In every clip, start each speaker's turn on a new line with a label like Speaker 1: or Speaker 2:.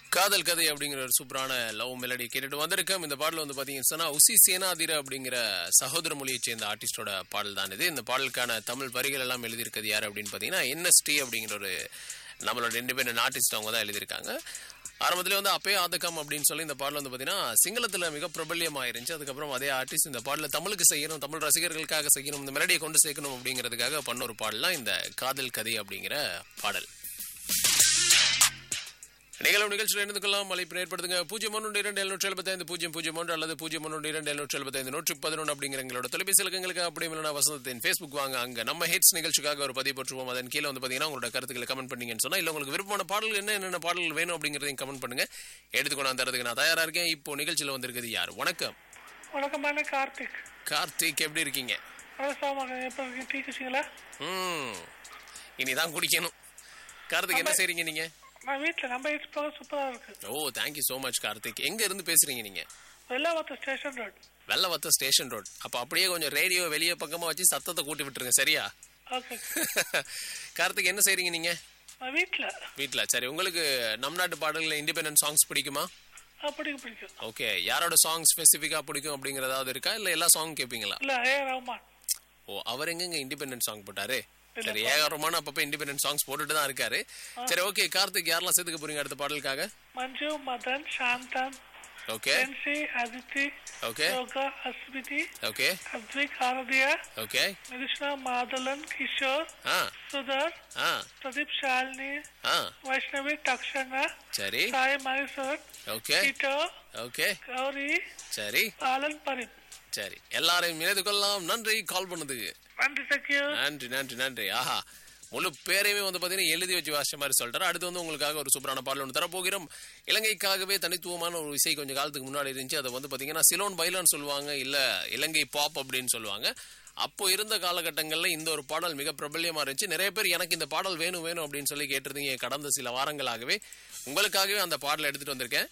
Speaker 1: காதல் கதை அப்படிங்கிற ஒரு சூப்பரான லவ் மெலடி கேட்டுட்டு வந்திருக்கோம் இந்த பாடல் வந்து பாத்தீங்கன்னா சொன்னா உசி சேனாதிர அப்படிங்கிற சகோதர மொழியை சேர்ந்த ஆர்டிஸ்டோட பாடல் தான் இது இந்த பாடலுக்கான தமிழ் வரிகள் எல்லாம் எழுதியிருக்கிறது யார் அப்படின்னு பாத்தீங்கன்னா என்எஸ்டி அப்படிங்கிற ஒரு நம்மளோட இண்டிபெண்டன்ட் ஆர்டிஸ்ட் அவங்க தான் எழுதியிருக்காங்க ஆரம்பத்துல வந்து அப்பே ஆதகம் அப்படின்னு சொல்லி இந்த பாடல் வந்து பாத்தீங்கன்னா சிங்களத்துல மிக பிரபல்யமாயிருந்துச்சு அதுக்கப்புறம் அதே ஆர்டிஸ்ட் இந்த பாடல தமிழுக்கு செய்யணும் தமிழ் ரசிகர்களுக்காக செய்யணும் இந்த மெலடியை கொண்டு சேர்க்கணும் அப்படிங்கிறதுக்காக பண்ண ஒரு பாடல் இந்த காதல் கதை அப்படிங்கிற பாடல் நிகழ்வு நிகழ்ச்சியில் இணைந்து கொள்ளலாம் அழைப்பு ஏற்படுத்துங்க பூஜ்ஜியம் ஒன்று இரண்டு எழுநூற்றி எழுபத்தைந்து பூஜ்ஜியம் பூஜ்ஜியம் ஒன்று அல்லது பூஜ்ஜியம் ஒன்று இரண்டு எழுநூற்றி எழுபத்தைந்து நூற்றி பதினொன்று அப்படிங்கிற எங்களோட தொலைபேசி இலக்கங்களுக்கு அப்படியே இல்லைனா வசந்தத்தின் ஃபேஸ்புக் வாங்க அங்க நம்ம ஹெட்ஸ் நிகழ்ச்சிக்காக ஒரு பதிவு போட்டுருவோம் அதன் கீழே வந்து பார்த்தீங்கன்னா உங்களோட கருத்துக்களை கமெண்ட் பண்ணீங்கன்னு சொன்னா இல்லை உங்களுக்கு விருப்பமான பாடல்கள் என்ன என்னென்ன பாடல்கள் வேணும் அப்படிங்கிறதையும் கமெண்ட் பண்ணுங்க எடுத்துக்கொண்டு தரதுக்கு நான் தயாரா இருக்கேன் இப்போ நிகழ்ச்சியில் வந்திருக்குது யார் வணக்கம்
Speaker 2: வணக்கமான கார்த்திக்
Speaker 1: கார்த்திக் எப்படி இருக்கீங்க
Speaker 2: விவசாயமாக எப்போ இருக்கீங்க டீ குச்சிங்களா
Speaker 1: ம் இனிதான் குடிக்கணும் கார்த்திக் என்ன செய்றீங்க நீங்க
Speaker 2: நான் வீட்டில் நம்ம ஹெச் ப்ரோக்ராம் சூப்பராக இருக்கு
Speaker 1: ஓ தேங்க்யூ ஸோ மச் கார்த்திக் எங்க இருந்து பேசுறீங்க நீங்க
Speaker 2: Wellawatte station road
Speaker 1: Wellawatte station road அப்ப அப்படியே கொஞ்சம் ரேடியோ வெளியே பக்கமா வச்சு சத்தத்தை கூட்டி விட்டுருங்க சரியா
Speaker 2: ஓகே
Speaker 1: கார்த்திக் என்ன செய்றீங்க நீங்க
Speaker 2: நான் வீட்டில்
Speaker 1: வீட்ல சரி உங்களுக்கு நம் நாட்டு பாடல்கள் இண்டிபெண்டன்ட் சாங்ஸ் பிடிக்குமா
Speaker 2: பிடிக்கும் பிடிக்கும்
Speaker 1: ஓகே யாரோட சாங் ஸ்பெசிஃபிக்கா பிடிக்கும் அப்படிங்கறதாவது இருக்கா இல்ல எல்லா சாங் கேட்பீங்களா
Speaker 2: இல்லை ஏ ரஹ்மான்
Speaker 1: ஓ அவர் எங்கங்க இண்டிபெண்டன்ட் சாங் போட்டாரு சரி ஏகாரமான அப்பப்ப இண்டிபெண்டன்ட் சாங்ஸ் போட்டுட்டு தான் இருக்காரு சரி ஓகே கார்த்திக் யாரெல்லாம் சேர்த்துக்க போறீங்க அடுத்த பாடலுக்காக
Speaker 2: Manju Madhan Santhan
Speaker 1: okay
Speaker 2: Pensi Aditi
Speaker 1: okay
Speaker 2: Yoga Asmithi
Speaker 1: okay
Speaker 2: Advik Aaradhya
Speaker 1: okay
Speaker 2: Nirushna Mathalan Kishore
Speaker 1: ஆ
Speaker 2: சுதர்
Speaker 1: ஆ
Speaker 2: பிரதீப் ஷாலினி
Speaker 1: ஆ
Speaker 2: வைஷ்ணவி தக்ஷணா
Speaker 1: சரி
Speaker 2: சாய் மகேஸ்வர்
Speaker 1: ஓகே
Speaker 2: கிட்டோ
Speaker 1: ஓகே
Speaker 2: கௌரி
Speaker 1: சரி
Speaker 2: பாலன் பரித்
Speaker 1: சரி எல்லாரையும் இணைத்து கொள்ளலாம் நன்றி கால் பண்ணதுக்கு
Speaker 2: நன்றி தேங்க்யூ
Speaker 1: நன்றி நன்றி நன்றி ஆஹா முழு பேரையுமே வந்து பாத்தீங்கன்னா எழுதி வச்சு வாசிச்ச மாதிரி சொல்றாரு அடுத்து வந்து உங்களுக்காக ஒரு சூப்பரான பாடல் ஒன்று தரப்போகிறோம் இலங்கைக்காகவே தனித்துவமான ஒரு இசை கொஞ்சம் காலத்துக்கு முன்னாடி இருந்துச்சு அதை வந்து பாத்தீங்கன்னா சிலோன் பைலான்னு சொல்லுவாங்க இல்ல இலங்கை பாப் அப்படின்னு சொல்லுவாங்க அப்போ இருந்த காலகட்டங்கள்ல இந்த ஒரு பாடல் மிக பிரபல்யமா இருந்துச்சு நிறைய பேர் எனக்கு இந்த பாடல் வேணும் வேணும் அப்படின்னு சொல்லி கேட்டிருந்தீங்க கடந்த சில வாரங்களாகவே உங்களுக்காகவே அந்த பாடலை எடுத்துட்டு வந்திருக்கேன்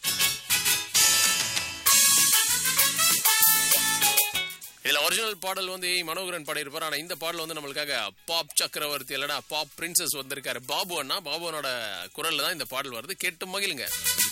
Speaker 1: இதுல ஒரிஜினல் பாடல் வந்து ஏ. மனோகரன் பாடியிருப்பார் ஆனா இந்த பாடல் வந்து நம்மளுக்காக பாப் சக்கரவர்த்தி இல்லடா பாப் பிரின்சஸ் வந்திருக்காரு பாபு அண்ணா பாபு அண்ணோட குரல்ல தான் இந்த பாடல் வருது கேட்டு மகிழுங்க